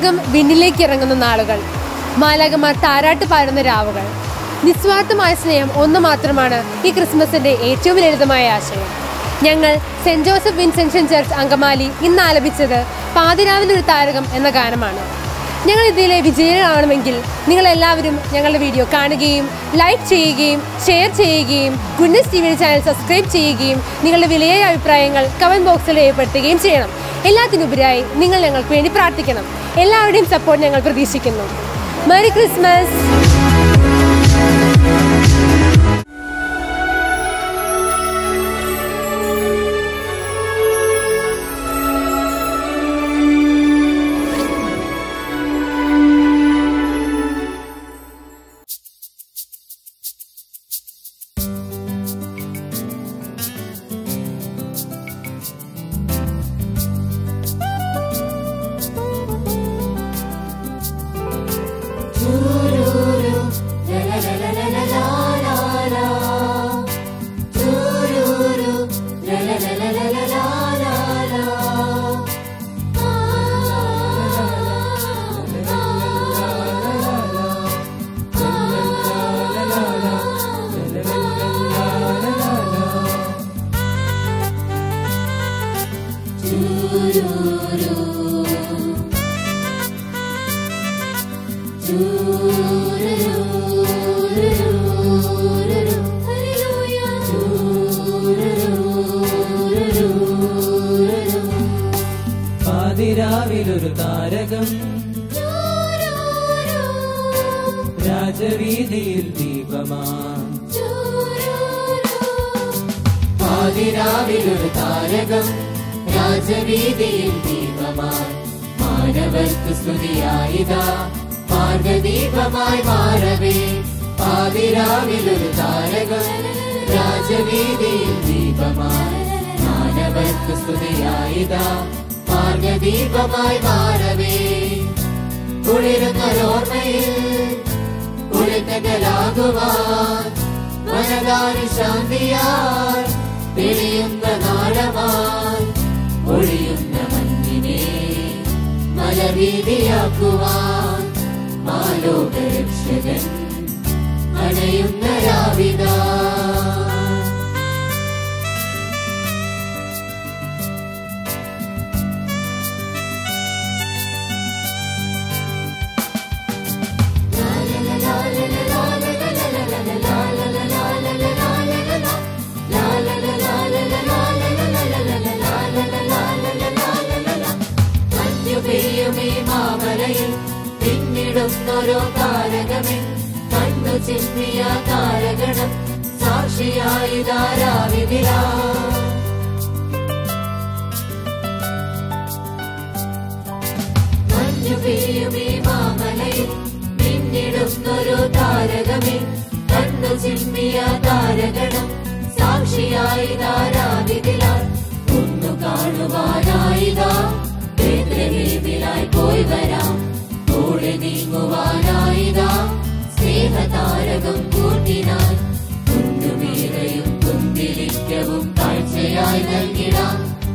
സ്വർഗം വിണ്ണിലേക്ക് ഇറങ്ങുന്ന നാളുകൾ മാലാകമാർ താരാട്ട് പാടുന്ന രാവുകൾ നിസ്വാർത്ഥമായ സ്നേഹം ഒന്ന് മാത്രമാണ് ഈ ക്രിസ്മസിന്റെ ഏറ്റവും ലളിതമായ ആശയം ഞങ്ങൾ Saint Joseph Vincentian church Angamaly ഇന്ന് ആലപിച്ചത് പാതിരാവിലെ ഒരു താരകം എന്ന ഗാനമാണ് ഞങ്ങൾ ഇതിലെ വിജയികളാവണമെങ്കിൽ നിങ്ങൾ എല്ലാവരും ഞങ്ങളുടെ വീഡിയോ കാണുകയും ലൈക്ക് ചെയ്യുകയും ഷെയർ ചെയ്യുകയും Goodness T V channel subscribe ചെയ്യുകയും നിങ്ങളുടെ വിലയേറിയ അഭിപ്രായങ്ങൾ കമന്റ് ബോക്സിൽ രേഖപ്പെടുത്തുകയും ചെയ്യണം എല്ലാത്തിനുപരിയായി നിങ്ങൾ ഞങ്ങൾക്ക് വേണ്ടി പ്രാർത്ഥിക്കണം എല്ലാവരുടെയും സപ്പോർട്ട് ഞങ്ങൾ പ്രതീക്ഷിക്കുന്നു മെറി ക്രിസ്മസ് പാതിരാവിലൊരു താരകം രാജവീതിയിൽ ദീപമാ പാതിരാവിലൊരു താരകം രാജവീതിയിൽ ദീപമായി മാനവർക്ക് സ്തുതിയായിതാ മാർഗദീപമായി മാറവേ പാതിരാവിലൊരു താരകം രാജവീതിയിൽ ദീപമായി മാനവർക്ക് സ്തുതിയായിതാ മാർഗദീപമായി മാറവേ കുളിരുന്നൊരോർമ്മയിൽ കുളിക്കലാകുവാൻ മനതാരി ശാന്തിയാൽ തെളിയുന്ന നാളമായി ഒഴിയുന്ന മഞ്ഞിനെ മലവീതിയാക്കുവാൻ മാലോകരക്ഷകൻ അണയുന്ന രാവിതാ മഞ്ഞു പെയ്യുമേ മാമലയിൽ പിന്നിടുന്നൊരോ താരകമേ കണ്ണു ചിമ്മിയ താരകണം സാക്ഷിയായി ധാരാവിതിരാ മഞ്ഞു പെയ്യുമേ മാമലയിൽ പിന്നിടുന്നൊരു താരകമേ കണ്ണു ചിമ്മിയ താരകണം സാക്ഷിയായി ധാരാവിതിലാൽ ഒന്നു കാണുവാനായിതാ ബേത്ലഹേമിലായി പോയി വരാം കൂടെ നീങ്ങുവാനായിതാ സ്നേഹതാരകം കൂട്ടിനാൻ കുഞ്ഞുമീറയും കുന്തിരിക്കവും കാഴ്ചയായി നൽകിടാം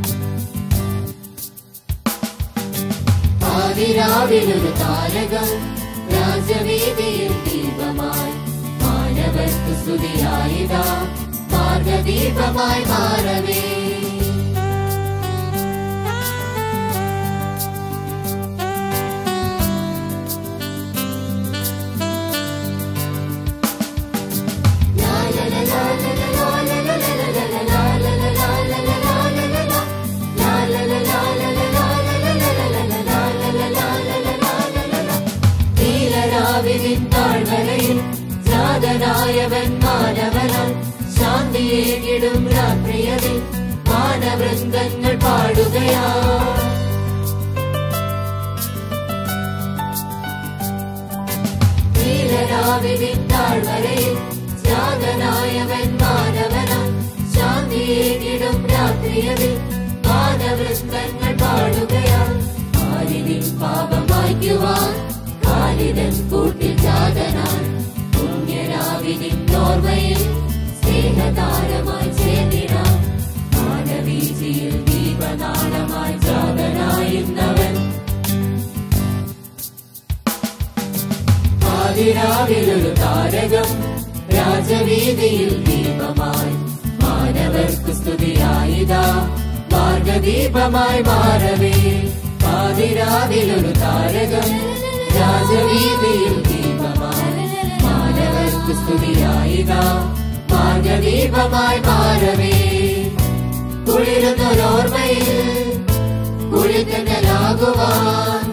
ആദിരാവിലൊരു താരകം രാജവീതിയിൽ ദീപമായി മാനവർക്ക് സ്തുതിയായിതാ മാർഗദീപമായി മാറവേ നീലരാവിനിൻ താഴ്വരയിൽ ജാതനായവൻ മാനവനാൽ ശാന്തിയേകിടും രാത്രിയതിൽ മാനവൃന്ദങ്ങൾ പാടുകയാ നീലരാവിനിൻ താഴ്വരയിൽ ജാതനായവൻ മാനവനാൽ ശാന്തിയേകിടും രാത്രിയതിൽ മാനവൃന്ദങ്ങൾ പാടുകയാ ആരിനിൻ പാപം മായ്ക്കുവാൻ കാലിതൻ കൂട്ടിൽ ജാതനാൻ പുണ്യരാവിനിൻ ഓർമ്മയിൽ സ്നേഹതാരമായി ചേർന്നിടാൻ മാനവീജിയിൽ ദീപനാളമായി ജാതനായിരുന്നവൻ പാതിരാവിലൊരു താരകം രാജവീതിയിൽ ദീപമായി മാനവർക്ക് സ്തുതിയായിതാ മാർഗദീപമായി മാറവേ പാതിരാവിലൊരു താരകം രാജവീതിയിൽ ദീപമായി മാനവർക്ക് സ്തുതിയായിതാ മാർഗദീപമായി മാറവേ കുളിരുന്നൊരോർമ്മയിൽ കുളിക്കലാകുവാൻ